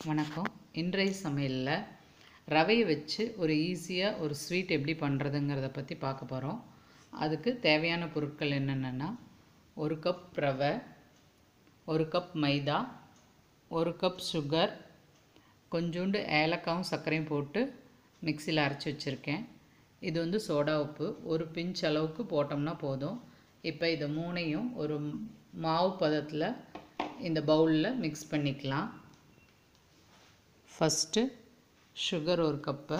வணக்கம் இன்றைய சமையலில் ரவையை வச்சு ஒரு ஈஸியாக ஒரு ஸ்வீட் எப்படி பண்ணுறதுங்கிறத பற்றி பார்க்க போகிறோம் அதுக்கு தேவையான பொருட்கள் என்னென்னா ஒரு கப் ரவை ஒரு கப் மைதா ஒரு கப் சுகர் கொஞ்சோண்டு ஏலக்காவும் சர்க்கரையும் போட்டு மிக்சியில் அரைச்சி வச்சுருக்கேன் இது வந்து சோடா உப்பு ஒரு பிஞ்ச் அளவுக்கு போட்டோம்னா போதும் இப்போ இதை மூணையும் ஒரு மாவு பதத்தில் இந்த பவுலில் மிக்ஸ் பண்ணிக்கலாம் ஃபஸ்ட்டு சுகர் ஒரு கப்பு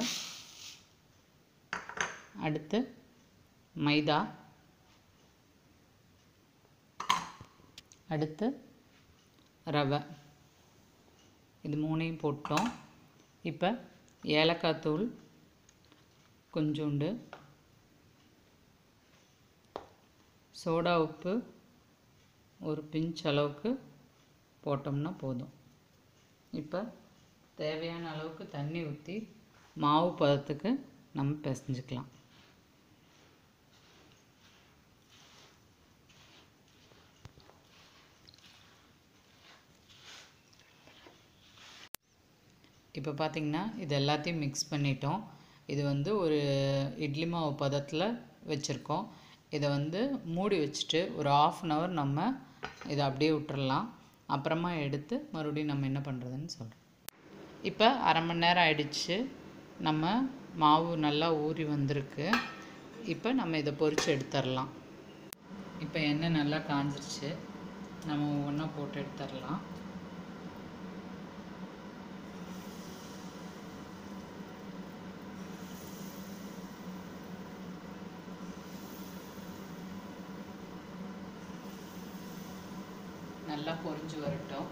அடுத்து மைதா அடுத்து ரவை இது மூணையும் போட்டோம் இப்போ ஏலக்காய் தூள் கொஞ்சோண்டு சோடா உப்பு ஒரு பிஞ்ச் அளவுக்கு போட்டோம்னா போதும் இப்போ தேவையான அளவுக்கு தண்ணி ஊற்றி மாவு பதத்துக்கு நம்ம பிசைஞ்சுக்கலாம் இப்போ பார்த்திங்கன்னா இது எல்லாத்தையும் மிக்ஸ் பண்ணிட்டோம் இது வந்து ஒரு இட்லி மாவு பதத்தில் வச்சுருக்கோம் இதை வந்து மூடி வச்சுட்டு ஒரு ஆஃப் அன் ஹவர் நம்ம இதை அப்படியே விட்டுறலாம் அப்புறமா எடுத்து மறுபடியும் நம்ம என்ன பண்ணுறதுன்னு சொல்கிறோம் இப்போ அரை மணி நேரம் ஆயிடுச்சு நம்ம மாவு நல்லா ஊறி வந்திருக்கு இப்போ நம்ம இதை பொரித்து எடுத்துடலாம் இப்போ எண்ணெய் நல்லா காஞ்சிருச்சு நம்ம ஒவ்வொன்றா போட்டு எடுத்துடலாம் நல்லா பொரிஞ்சு வரட்டும்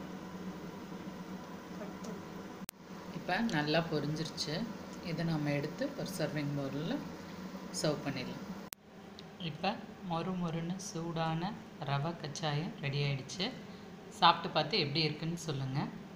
இப்போ நல்லா பொரிஞ்சிருச்சு இதை நம்ம எடுத்து ஒரு சர்விங் பவுலில் சர்வ் பண்ணிடலாம் இப்போ மொறு மொறுன்னு சூடான ரவை கச்சாயம் ரெடி ஆயிடுச்சு சாப்பிட்டு பார்த்து எப்படி இருக்குன்னு சொல்லுங்கள்